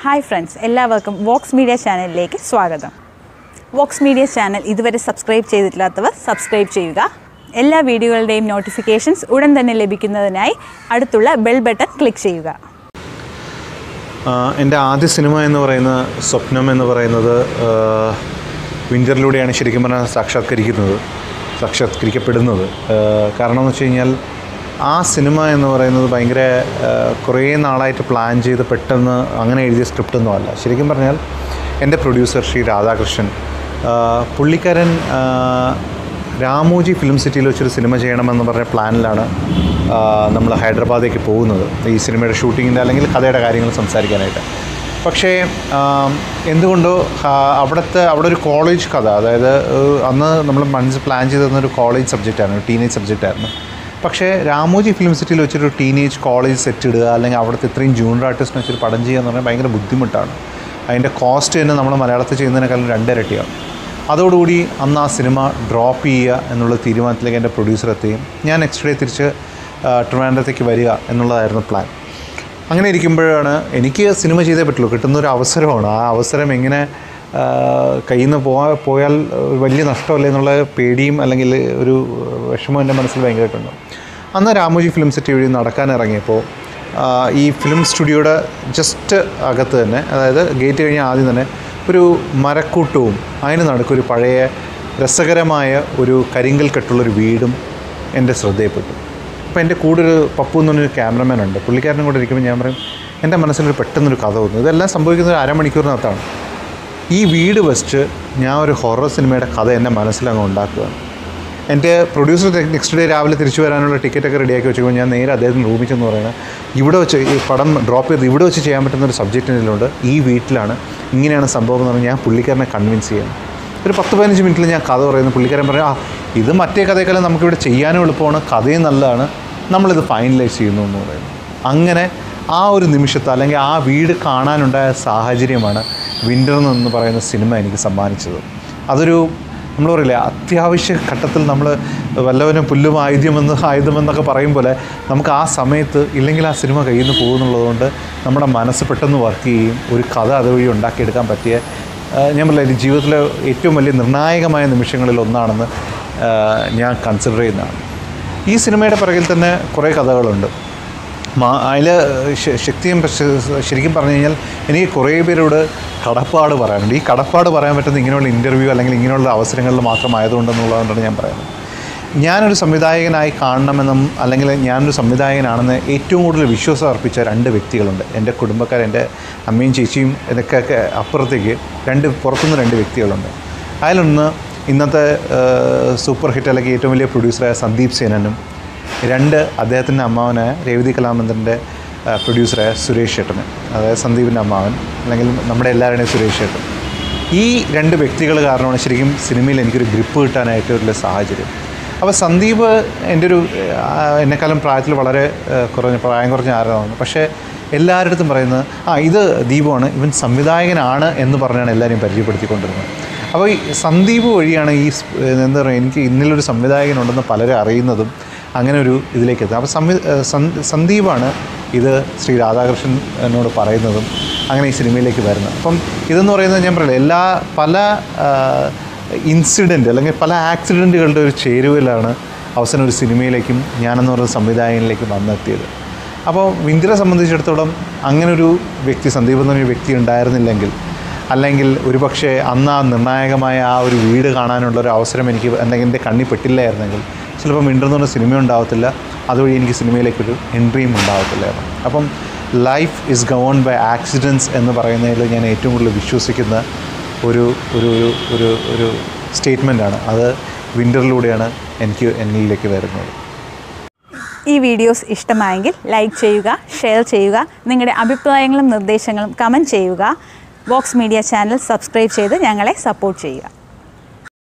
hi friends എല്ലാവർക്കും Vox Media ചാനലിലേക്ക് സ്വാഗതം വോക്സ് മീഡിയ ചാനൽ ഇതുവരെ സബ്സ്ക്രൈബ് ചെയ്തിട്ടില്ലാത്തവർ സബ്സ്ക്രൈബ് ചെയ്യുക എല്ലാ വീഡിയോകളുടെയും നോട്ടിഫിക്കേഷൻസ് ഉടൻ തന്നെ ലഭിക്കുന്നതിനായി അടുത്തുള്ള ബെൽ ബട്ടൺ ക്ലിക്ക് ചെയ്യുക ആ, എൻ്റെ ആദ്യ സിനിമ എന്ന് പറയുന്ന സ്വപ്നം എന്ന് പറയുന്നത് ആ, വിൻ്ററിലൂടെയാണ് ശരിക്കും പറഞ്ഞാൽ സാക്ഷാത്കരിക്കുന്നത് സാക്ഷാത്കരിക്കപ്പെടുന്നത് ആ, കാരണം എന്ന് വെച്ച് കഴിഞ്ഞാൽ ആ സിനിമ എന്ന് പറയുന്നത് ഭയങ്കര ആ, കുറേ നാളായിട്ട് പ്ലാൻ ചെയ്ത് പെട്ടെന്ന് അങ്ങനെ എഴുതിയ സ്ക്രിപ്റ്റൊന്നും അല്ല ശരിക്കും പറഞ്ഞാൽ എൻ്റെ പ്രൊഡ്യൂസർ ശ്രീ രാധാകൃഷ്ണൻ ആ, പുള്ളിക്കാരൻ ആ, രാമോജി ഫിലിം സിറ്റിയിൽ വെച്ചൊരു സിനിമ ചെയ്യണമെന്ന് പറഞ്ഞ പ്ലാനിലാണ് നമ്മൾ ഹൈദരാബാദിലേക്ക് പോകുന്നത് ഈ സിനിമയുടെ ഷൂട്ടിങ്ങിൻ്റെ അല്ലെങ്കിൽ കഥയുടെ കാര്യങ്ങൾ സംസാരിക്കാനായിട്ട് പക്ഷേ ആം, എന്തുകൊണ്ടോ ആ, അവിടുത്തെ അവിടെ ഒരു കോളേജ് കഥ അതായത് ഏഹ്, അന്ന് നമ്മൾ മനസ്സ് പ്ലാൻ ചെയ്തിരുന്ന ഒരു കോളേജ് സബ്ജക്റ്റായിരുന്നു ടീനേജ് സബ്ജക്റ്റായിരുന്നു പക്ഷേ രാമോജി ഫിലിം സിറ്റിയിൽ വെച്ചൊരു ടീനേജ് കോളേജ് സെറ്റ് ഇടുക അല്ലെങ്കിൽ അവിടുത്തെ ഇത്രയും ജൂനിയർ ആർട്ടിസ്റ്റിനെ വെച്ചൊരു പടം ചെയ്യുക എന്ന് പറഞ്ഞാൽ ഭയങ്കര ബുദ്ധിമുട്ടാണ് അതിൻ്റെ കോസ്റ്റ് തന്നെ നമ്മൾ മലയാളത്തിൽ ചെയ്യുന്നതിനേക്കാളും രണ്ടിരട്ടിയാണ് അതോടുകൂടി അന്ന് ആ സിനിമ ഡ്രോപ്പ് ചെയ്യുക എന്നുള്ള തീരുമാനത്തിലേക്ക് എൻ്റെ പ്രൊഡ്യൂസർ എത്തുകയും ഞാൻ നെക്സ്റ്റ് ഡേ തിരിച്ച് ആ, ട്രിവാൻഡ്രത്തേക്ക് വരിക എന്നുള്ളതായിരുന്നു പ്ലാൻ അങ്ങനെ ഇരിക്കുമ്പോഴാണ് എനിക്ക് സിനിമ ചെയ്തേ പറ്റുള്ളൂ കിട്ടുന്ന ഒരു അവസരമാണ് ആ അവസരം എങ്ങനെ ആ, കയ്യിൽ നിന്ന് പോവാ പോയാൽ ഒരു വലിയ നഷ്ടമല്ലേ എന്നുള്ള പേടിയും അല്ലെങ്കിൽ ഒരു വിഷമം എൻ്റെ മനസ്സിൽ ഭയങ്കരമായിട്ടുണ്ട് അന്ന് രാമോജി ഫിലിം സിറ്റി വഴി നടക്കാൻ ഇറങ്ങിയപ്പോൾ ആ, ഈ ഫിലിം സ്റ്റുഡിയോയുടെ ജസ്റ്റ് അകത്ത് തന്നെ അതായത് ഗേറ്റ് കഴിഞ്ഞ് ആദ്യം തന്നെ ഒരു മരക്കൂട്ടവും അതിന് നടുക്കൊരു പഴയ രസകരമായ ഒരു കരിങ്കൽ കെട്ടുള്ളൊരു വീടും എൻ്റെ ശ്രദ്ധയിൽപ്പെട്ടു അപ്പോൾ എൻ്റെ കൂടെ ഒരു പപ്പു എന്ന് പറഞ്ഞൊരു ക്യാമറമാൻ ഉണ്ട് പുള്ളിക്കാരനും കൂടെ ഇരിക്കുമ്പോൾ ഞാൻ പറയും എൻ്റെ മനസ്സിലൊരു പെട്ടെന്നൊരു കഥ തോന്നുന്നു ഇതെല്ലാം സംഭവിക്കുന്നത് ഒരു അരമണിക്കൂറിനകത്താണ് ഈ വീട് വെച്ച് ഞാൻ ഒരു ഹൊറർ സിനിമയുടെ കഥ എൻ്റെ മനസ്സിലങ്ങ് ഉണ്ടാക്കുകയാണ് എൻ്റെ പ്രൊഡ്യൂസർ നെക്സ്റ്റ് ഡേ രാവിലെ തിരിച്ചു വരാനുള്ള ടിക്കറ്റൊക്കെ റെഡിയാക്കി വെച്ചപ്പോൾ ഞാൻ നേരെ അദ്ദേഹത്തിന് റൂമിൽ ചെന്ന് പറയുന്നത് ഇവിടെ വെച്ച് ഈ പടം ഡ്രോപ്പ് ചെയ്ത് ഇവിടെ വെച്ച് ചെയ്യാൻ പറ്റുന്ന ഒരു സബ്ജക്റ്റ് ഇതിലുണ്ട് ഈ വീട്ടിലാണ് ഇങ്ങനെയാണ് സംഭവം എന്ന് പറഞ്ഞാൽ ഞാൻ പുള്ളിക്കാരനെ കൺവിൻസ് ചെയ്യാം ഒരു പത്ത് പതിനഞ്ച് മിനിറ്റിൽ ഞാൻ കഥ പറയുന്നു പുള്ളിക്കാരൻ പറയും ആ ഇത് മറ്റേ കഥയെക്കാളും നമുക്കിവിടെ ചെയ്യാനും എളുപ്പമാണ് കഥയും നല്ലതാണ് നമ്മളിത് ഫൈനലൈസ് ചെയ്യുന്നു എന്ന് പറയുന്നു അങ്ങനെ ആ ഒരു നിമിഷത്ത് അല്ലെങ്കിൽ ആ വീട് കാണാനുണ്ടായ സാഹചര്യമാണ് വിൻ്റർ എന്ന് പറയുന്ന സിനിമ എനിക്ക് സമ്മാനിച്ചത് അതൊരു നമ്മൾ പറയില്ലേ അത്യാവശ്യ ഘട്ടത്തിൽ നമ്മൾ വല്ലവനും പുല്ലും ആയുധമെന്ന് ആയുധമെന്നൊക്കെ പറയും പോലെ നമുക്ക് ആ സമയത്ത് ഇല്ലെങ്കിൽ ആ സിനിമ കയ്യിൽ നിന്ന് പോകുന്നുള്ളതുകൊണ്ട് നമ്മുടെ മനസ്സ് പെട്ടെന്ന് വർക്ക് ചെയ്യുകയും ഒരു കഥ അതുവഴി ഉണ്ടാക്കിയെടുക്കാൻ പറ്റിയ ആ, ഞാൻ പറഞ്ഞില്ല എൻ്റെ ജീവിതത്തിലെ ഏറ്റവും വലിയ നിർണായകമായ നിമിഷങ്ങളിൽ ഒന്നാണെന്ന് ആ, ഞാൻ കൺസിഡർ ചെയ്യുന്നതാണ് ഈ സിനിമയുടെ പിറകിൽ തന്നെ കുറേ കഥകളുണ്ട് അതിൽ ശക്തിയും ശ- ശരിക്കും പറഞ്ഞു കഴിഞ്ഞാൽ എനിക്ക് കുറേ പേരോട് കടപ്പാട് പറയാനുണ്ട് ഈ കടപ്പാട് പറയാൻ പറ്റുന്ന ഇങ്ങനെയുള്ള ഇൻ്റർവ്യൂ അല്ലെങ്കിൽ ഇങ്ങനെയുള്ള അവസരങ്ങളിൽ മാത്രമായതുകൊണ്ടെന്നുള്ളതുകൊണ്ടാണ് ഞാൻ പറയുന്നത് ഞാനൊരു സംവിധായകനായി കാണണമെന്നും അല്ലെങ്കിൽ ഞാനൊരു സംവിധായകനാണെന്ന് ഏറ്റവും കൂടുതൽ വിശ്വാസം അർപ്പിച്ച രണ്ട് വ്യക്തികളുണ്ട് എൻ്റെ കുടുംബക്കാർ എൻ്റെ അമ്മയും ചേച്ചിയും ഇതൊക്കെ അപ്പുറത്തേക്ക് രണ്ട് പുറത്തുനിന്ന് രണ്ട് വ്യക്തികളുണ്ട് അതിലൊന്ന് ഇന്നത്തെ ഏഹ്, സൂപ്പർ ഹിറ്റ് അല്ലെങ്കിൽ ഏറ്റവും വലിയ പ്രൊഡ്യൂസറായ സന്ദീപ് സേനനും രണ്ട് അദ്ദേഹത്തിൻ്റെ അമ്മാവനായ രേവതി കലാമന്ദൻ്റെ പ്രൊഡ്യൂസറായ സുരേഷ് ചേട്ടന് അതായത് സന്ദീപിൻ്റെ അമ്മാവൻ അല്ലെങ്കിൽ നമ്മുടെ എല്ലാവരുടെയും സുരേഷ് ചേട്ടൻ ഈ രണ്ട് വ്യക്തികൾ കാരണമാണ് ശരിക്കും സിനിമയിൽ എനിക്കൊരു ഗ്രിപ്പ് കിട്ടാനായിട്ട് ഒരു സാഹചര്യം അപ്പോൾ സന്ദീപ് എൻ്റെ ഒരു ആ, എന്നെക്കാളും പ്രായത്തിൽ വളരെ ആ, കുറഞ്ഞ പ്രായം കുറഞ്ഞ ആരാണ് പക്ഷേ എല്ലാവരുടെ അടുത്തും പറയുന്നത് ആ ഇത് ദീപമാണ് ഇവൻ സംവിധായകനാണ് എന്ന് പറഞ്ഞാണ് എല്ലാവരെയും പരിചയപ്പെടുത്തിക്കൊണ്ടിരുന്നത് അപ്പോൾ ഈ സന്ദീപ് വഴിയാണ് ഈ സ്- എന്താ പറയുക എനിക്ക് ഇന്നലൊരു സംവിധായകനുണ്ടെന്ന് പലരും അറിയുന്നതും അങ്ങനെ ഒരു ഇതിലേക്ക് എത്തുന്നത് അപ്പോൾ സംവി സന്- സന്ദീപാണ് ഇത് ശ്രീ രാധാകൃഷ്ണൻ എന്നോട് പറയുന്നതും അങ്ങനെ ഈ സിനിമയിലേക്ക് വരുന്നത് അപ്പം ഇതെന്ന് പറയുന്നത് ഞാൻ പറയില്ല എല്ലാ പല ഇൻസിഡൻറ്റ് അല്ലെങ്കിൽ പല ആക്സിഡൻറ്റുകളുടെ ഒരു ചേരുവയിലാണ് അവസാനം ഒരു സിനിമയിലേക്കും ഞാനെന്ന് പറയുന്ന സംവിധായകനിലേക്കും വന്നെത്തിയത് അപ്പോൾ വിന്ദിരെ സംബന്ധിച്ചിടത്തോളം അങ്ങനൊരു വ്യക്തി സന്ദീപ് എന്നൊരു വ്യക്തി ഉണ്ടായിരുന്നില്ലെങ്കിൽ അല്ലെങ്കിൽ ഒരുപക്ഷെ അന്ന് ആ നിർണായകമായ ആ ഒരു വീട് കാണാനുള്ള ഒരു അവസരം എനിക്ക് അല്ലെങ്കിൽ എൻ്റെ കണ്ണി പെട്ടില്ലായിരുന്നെങ്കിൽ ചിലപ്പോൾ മിണ്ടെന്ന് പറഞ്ഞ സിനിമ ഉണ്ടാവത്തില്ല അതുവഴി എനിക്ക് സിനിമയിലേക്കൊരു എൻട്രിയും ഉണ്ടാവത്തില്ലായിരുന്നു അപ്പം life is govern by accidents എന്ന് പറയുന്നതിൽ ഞാൻ ഏറ്റവും കൂടുതൽ വിശ്വസിക്കുന്ന ഒരു ഒരു ഒരു ഒരു ഒരു സ്റ്റേറ്റ്മെൻറ്റാണ് അത് വിൻ്ററിലൂടെയാണ് എനിക്ക് എന്നിലേക്ക് വരുന്നത് ഈ വീഡിയോസ് ഇഷ്ടമായെങ്കിൽ ലൈക്ക് ചെയ്യുക ഷെയർ ചെയ്യുക നിങ്ങളുടെ അഭിപ്രായങ്ങളും നിർദ്ദേശങ്ങളും കമൻറ്റ് ചെയ്യുക വോക്സ് മീഡിയ ചാനൽ സബ്സ്ക്രൈബ് ചെയ്ത് ഞങ്ങളെ സപ്പോർട്ട് ചെയ്യുക